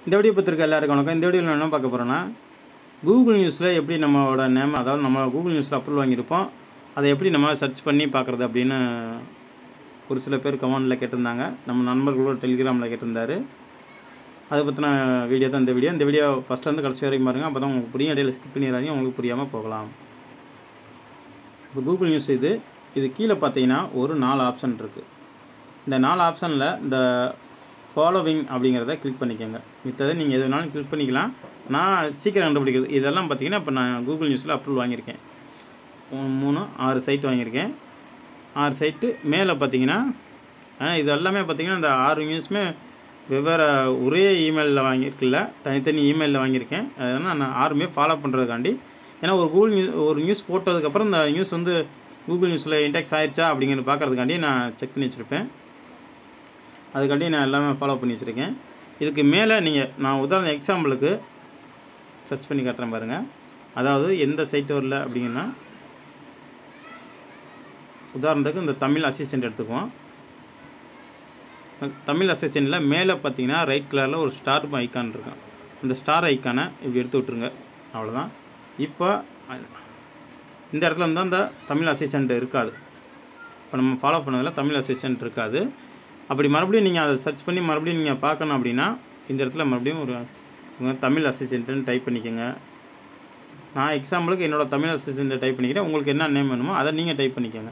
இந்த வீடியோ பத்திரிக்கை எல்லாருக்கும் வணக்கம் இந்த வீடியோவில் என்ன பார்க்க போகிறோன்னா கூகுள் நியூஸில் எப்படி நம்மளோட நேம் அதாவது நம்ம கூகுள் நியூஸில் அப்ரூவல் வாங்கியிருப்போம் அதை எப்படி நம்ம சர்ச் பண்ணி பார்க்குறது அப்படின்னு ஒரு சில பேர் கமெண்டில் கேட்டிருந்தாங்க நம்ம நண்பர்களோட டெலிகிராமில் கேட்டிருந்தாரு அதை பற்றின வீடியோ தான் இந்த வீடியோ இந்த வீடியோ ஃபஸ்ட்லேருந்து கடைசி வரைக்கும் பாருங்கள் அப்போ தான் உங்களுக்கு புரியும் இடையில ஸ்கிப் பண்ணிடுறாங்க உங்களுக்கு புரியாமல் போகலாம் இப்போ கூகுள் நியூஸ் இது இது கீழே பார்த்தீங்கன்னா ஒரு நாலு ஆப்ஷன் இருக்குது இந்த நாலு ஆப்ஷனில் இந்த ஃபாலோவிங் அப்படிங்கிறத கிளிக் பண்ணிக்கோங்க மித்ததை நீங்கள் எது வேணாலும் கிளிக் பண்ணிக்கலாம் நான் சீக்கிரம் கண்டுபிடிக்கிறது இதெல்லாம் பார்த்தீங்கன்னா இப்போ நான் கூகுள் நியூஸில் அப்ரூவல் வாங்கியிருக்கேன் மூணு, மூணு ஆறு சைட் வாங்கியிருக்கேன் ஆறு சைட்டு மேலே பார்த்தீங்கன்னா ஆ, இது எல்லாமே பார்த்தீங்கன்னா இந்த ஆறு நியூஸுமே வெவ்வேறு ஒரே இமெயிலில் வாங்கியிருக்குல்ல தனித்தனி இமெயிலில் வாங்கியிருக்கேன் அதனால் நான் ஆறுமே ஃபாலோ பண்ணுறதுக்காண்டி ஏன்னா ஒரு கூகுள் நியூஸ் ஒரு நியூஸ் போட்டதுக்கப்புறம் இந்த நியூஸ் வந்து கூகுள் நியூஸில் இன்டெக்ஸ் ஆயிடுச்சா அப்படிங்கிறது பார்க்கறதுக்காண்டி நான் செக் பண்ணி வச்சுருப்பேன் அதுக்காண்டி நான் எல்லாமே ஃபாலோ பண்ணி வச்சுருக்கேன் இதுக்கு மேலே நீங்கள் நான் உதாரண எக்ஸாம்பிளுக்கு சர்ச் பண்ணி காட்டுறேன் பாருங்கள் அதாவது எந்த சைட் வரல அப்படிங்கன்னா உதாரணத்துக்கு இந்த தமிழ் அசிஸ்டன்ட் எடுத்துக்குவோம் தமிழ் அசிஸ்டண்ட்டில் மேலே பார்த்தீங்கன்னா ரைட் கலரில் ஒரு ஸ்டார் ஐக்கான் இருக்கும் இந்த ஸ்டார் ஐக்கானை இப்படி எடுத்து விட்ருங்க அவ்வளோதான் இப்போ அ- இந்த இடத்துல வந்து அந்த தமிழ் அசிஸ்டண்ட் இருக்காது இப்போ நம்ம ஃபாலோ பண்ணதில் தமிழ் அசிஸ்டண்ட் இருக்காது அப்படி மறுபடியும் நீங்கள் அதை சர்ச் பண்ணி மறுபடியும் நீங்கள் பார்க்கணும் அப்படின்னா இந்த இடத்துல மறுபடியும் ஒரு உங்க தமிழ் அசிஸ்டண்ட்டுன்னு டைப் பண்ணிக்கோங்க நான் எக்ஸாம்பிளுக்கு என்னோட தமிழ் அசிஸ்டண்ட்டை டைப் பண்ணிக்கிறேன் உங்களுக்கு என்ன நேம் வேணுமோ அதை நீங்கள் டைப் பண்ணிக்கோங்க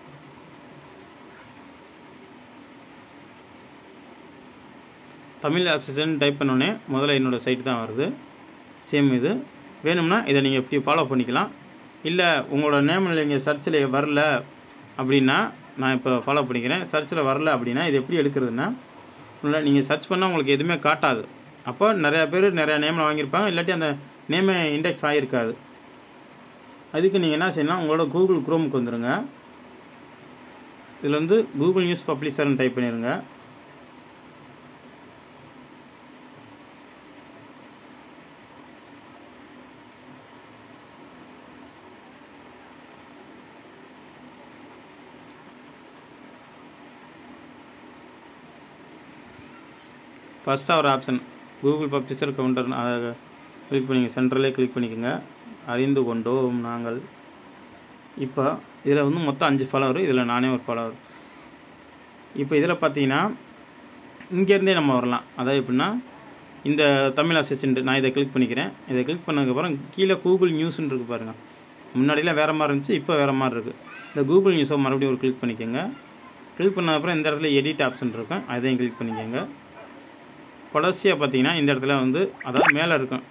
தமிழ் அசிஸ்டன்ட் டைப் பண்ணோடனே முதல்ல என்னோடய சைட் தான் வருது சேம் இது வேணும்னா இதை நீங்கள் இப்படி ஃபாலோ பண்ணிக்கலாம் இல்லை உங்களோட நேம் நீங்கள் சர்ச்சில் வரல அப்படின்னா நான் இப்போ ஃபாலோ பண்ணிக்கிறேன் சர்ச்சில் வரல அப்படின்னா இது எப்படி எடுக்கிறதுனா இல்லை நீங்கள் சர்ச் பண்ணால் உங்களுக்கு எதுவுமே காட்டாது அப்போ நிறையா பேர் நிறையா நேமில் வாங்கியிருப்பாங்க இல்லாட்டி அந்த நேமே இண்டெக்ஸ் ஆகிருக்காது அதுக்கு நீங்கள் என்ன செய்யணும் உங்களோட கூகுள் குரோமுக்கு வந்துடுங்க இதில் வந்து கூகுள் நியூஸ் பப்ளிஷர்னு டைப் பண்ணிடுங்க ஃபஸ்ட்டாக ஒரு ஆப்ஷன் கூகுள் பப்ளிஷர் கவுண்டர் அதை கிளிக் பண்ணிங்க சென்ட்ரலே கிளிக் பண்ணிக்கோங்க அறிந்து கொண்டோம் நாங்கள் இப்போ இதில் வந்து மொத்தம் அஞ்சு ஃபாலோவர் இதில் நானே ஒரு ஃபாலோவர் இப்போ இதில் பார்த்தீங்கன்னா இங்கேருந்தே நம்ம வரலாம் அதாவது எப்படின்னா இந்த தமிழ் அசிஸ்டண்ட் நான் இதை கிளிக் பண்ணிக்கிறேன் இதை கிளிக் பண்ணதுக்கப்புறம் கீழே கூகுள் நியூஸ்னு இருக்குது பாருங்கள் முன்னாடிலாம் வேறு மாதிரி இருந்துச்சு இப்போ வேறு மாதிரி இருக்குது இந்த கூகுள் நியூஸை மறுபடியும் ஒரு கிளிக் பண்ணிக்கோங்க கிளிக் பண்ணதுக்கப்புறம் இந்த இடத்துல எடிட் ஆப்ஷன் இருக்கும் அதையும் கிளிக் பண்ணிக்கோங்க கடைசியாக பார்த்தீங்கன்னா இந்த இடத்துல வந்து அதாவது மேலே இருக்கும்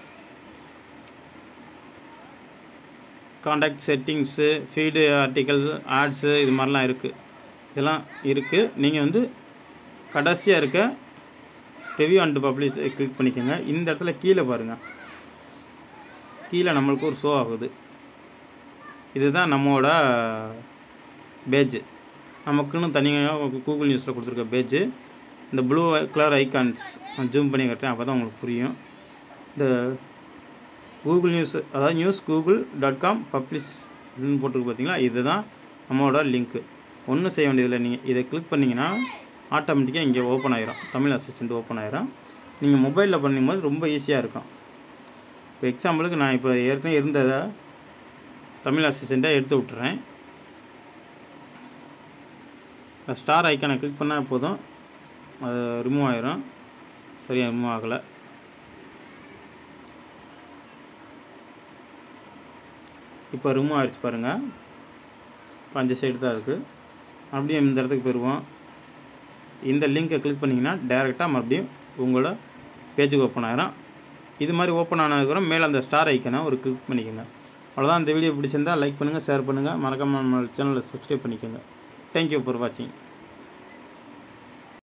contact settings feed articles ads இது மாதிரிலாம் இருக்குது இதெல்லாம் இருக்குது நீங்கள் வந்து கடைசியாக இருக்க ரிவ்யூ அண்ட் பப்ளிஷ் கிளிக் பண்ணிக்கோங்க இந்த இடத்துல கீழே பாருங்கள் கீழே நம்மளுக்கு ஒரு ஷோ ஆகுது இதுதான் நம்மளோட பேஜ் நமக்குன்னு தனியாக கூகுள் நியூஸில் கொடுத்துருக்க பேஜ் இந்த ப்ளூ கலர் ஐகான்ஸ் நான் ஜூம் பண்ணி கட்டுறேன் அப்போ தான் உங்களுக்கு புரியும் இந்த கூகுள் நியூஸ் அதாவது news Google dot com publish போட்டிருக்கு பார்த்தீங்களா இதுதான் நம்மளோட லிங்க்கு ஒன்றும் செய்ய வேண்டியதில்லை நீங்கள் இதை கிளிக் பண்ணிங்கன்னா ஆட்டோமேட்டிக்காக இங்கே ஓப்பன் ஆயிரும் தமிழ் அசிஸ்டண்ட் ஓப்பன் ஆயிரும் நீங்கள் மொபைலில் பண்ணும்போது ரொம்ப ஈஸியாக இருக்கும் இப்போ எக்ஸாம்பிளுக்கு நான் இப்போ ஏற்கனவே இருந்ததை தமிழ் அசிஸ்டண்ட்டை எடுத்து விட்டுறேன் ஸ்டார் ஐக்கானை கிளிக் பண்ணால் போதும் அது ரிமூவ் ஆயிரும் சரியாக ரிமூவ் ஆகலை இப்போ ரிமூவ் ஆயிடுச்சு பாருங்கள் இப்போ அஞ்சு சைடு தான் இருக்குது மறுபடியும் இந்த இடத்துக்கு போயிடுவோம் இந்த லிங்கை கிளிக் பண்ணிங்கன்னா டேரெக்டாக மறுபடியும் உங்களோட பேஜுக்கு ஓப்பன் ஆயிரும் இது மாதிரி ஓப்பன் ஆனதுக்கப்புறம் மேலே அந்த ஸ்டார் ஐக்கனை ஒரு கிளிக் பண்ணிக்கோங்க அவ்வளோதான் இந்த வீடியோ பிடிச்சிருந்தா லைக் பண்ணுங்கள் ஷேர் பண்ணுங்கள் மறக்காமல் நம்ம சேனலை சப்ஸ்கிரைப் பண்ணிக்கோங்க தேங்க்யூ ஃபார் வாட்சிங்